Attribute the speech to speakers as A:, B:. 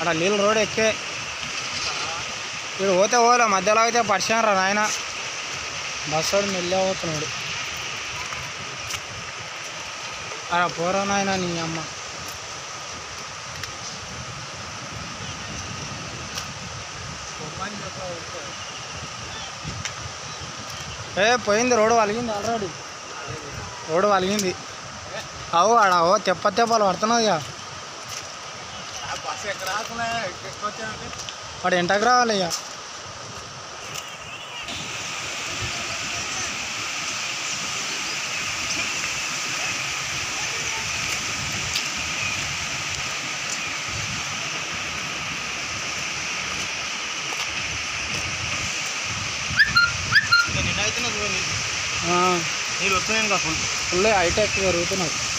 A: అక్కడ నీళ్ళు రోడ్ ఎక్కే ఇక్కడ పోతే పోలే మధ్యలో అయితే పరిచయం రా నాయన బస్సు వాడు మెల్లే పోతున్నాడు అలా పోరా నాయన నీ అమ్మ ఏ పోయింది రోడ్డు వలిగింది ఆల్రెడీ రోడ్డు వలిగింది అవు ఆడ ఓ తెప్ప తెప్పలు పడుతున్నావు ఇక
B: బస్సు ఎక్కడ రాకుండా ఎక్కువ వచ్చానంటే
A: వాడు ఎంటకు రావాలి ఇక
B: నిన్న అయితే
A: ఆ,
B: నీళ్ళు వస్తున్నాయి ఇంకా ఫుల్
A: ఫుల్ హైటెక్ పెరుగుతున్నాయి